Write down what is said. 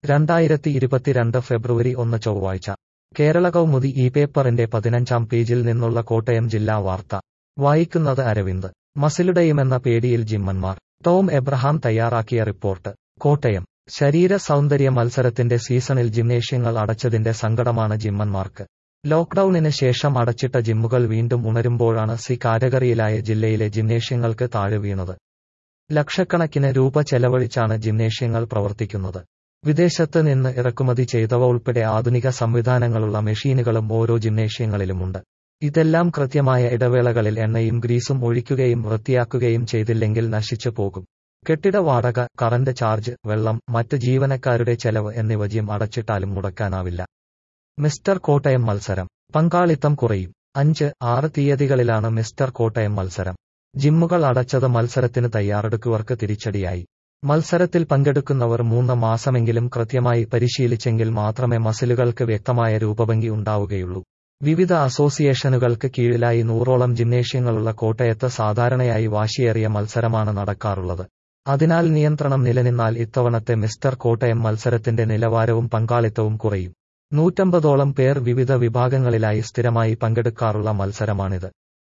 രണ്ടായിരത്തി ഇരുപത്തിരണ്ട് ഫെബ്രുവരി ഒന്ന് ചൊവ്വാഴ്ച കേരള കൗമുദി ഈ പേപ്പറിന്റെ പതിനഞ്ചാം പേജിൽ നിന്നുള്ള കോട്ടയം ജില്ലാ വാർത്ത വായിക്കുന്നത് അരവിന്ദ് മസിലുടയുമെന്ന പേടിയിൽ ജിമ്മന്മാർ ടോം എബ്രഹാം തയ്യാറാക്കിയ റിപ്പോർട്ട് കോട്ടയം ശരീര സൗന്ദര്യ മത്സരത്തിന്റെ സീസണിൽ ജിംനേഷ്യങ്ങൾ അടച്ചതിന്റെ സങ്കടമാണ് ജിമ്മന്മാർക്ക് ലോക്ഡൌണിന് ശേഷം അടച്ചിട്ട ജിമ്മുകൾ വീണ്ടും ഉണരുമ്പോഴാണ് സി കാറ്റഗറിയിലായ ജില്ലയിലെ ജിംനേഷ്യങ്ങൾക്ക് താഴെ വീണത് ലക്ഷക്കണക്കിന് രൂപ ചെലവഴിച്ചാണ് ജിംനേഷ്യങ്ങൾ പ്രവർത്തിക്കുന്നത് വിദേശത്ത് നിന്ന് ഇറക്കുമതി ചെയ്തവ ഉൾപ്പെടെ ആധുനിക സംവിധാനങ്ങളുള്ള മെഷീനുകളും ഓരോ ജിംനേഷ്യങ്ങളിലുമുണ്ട് ഇതെല്ലാം കൃത്യമായ ഇടവേളകളിൽ എണ്ണയും ഗ്രീസും ഒഴിക്കുകയും വൃത്തിയാക്കുകയും ചെയ്തില്ലെങ്കിൽ നശിച്ചു പോകും കെട്ടിട വാടക കറന്റ് ചാർജ് വെള്ളം മറ്റ് ജീവനക്കാരുടെ ചെലവ് എന്നിവ ജിം അടച്ചിട്ടാലും മുടക്കാനാവില്ല മിസ്റ്റർ കോട്ടയം മത്സരം പങ്കാളിത്തം കുറയും അഞ്ച് ആറ് തീയതികളിലാണ് മിസ്റ്റർ കോട്ടയം മത്സരം ജിമ്മുകൾ അടച്ചത് മത്സരത്തിന് തയ്യാറെടുക്കുവർക്ക് തിരിച്ചടിയായി മത്സരത്തിൽ പങ്കെടുക്കുന്നവർ മൂന്ന് മാസമെങ്കിലും കൃത്യമായി പരിശീലിച്ചെങ്കിൽ മാത്രമേ മസിലുകൾക്ക് വ്യക്തമായ രൂപഭംഗി ഉണ്ടാവുകയുള്ളൂ വിവിധ അസോസിയേഷനുകൾക്ക് കീഴിലായി നൂറോളം ജിംനേഷ്യങ്ങളുള്ള കോട്ടയത്ത് സാധാരണയായി വാശിയേറിയ മത്സരമാണ് നടക്കാറുള്ളത് അതിനാൽ നിയന്ത്രണം നിലനിന്നാൽ ഇത്തവണത്തെ മിസ്റ്റർ കോട്ടയം മത്സരത്തിന്റെ നിലവാരവും പങ്കാളിത്തവും കുറയും നൂറ്റമ്പതോളം പേർ വിവിധ വിഭാഗങ്ങളിലായി സ്ഥിരമായി പങ്കെടുക്കാറുള്ള മത്സരമാണിത്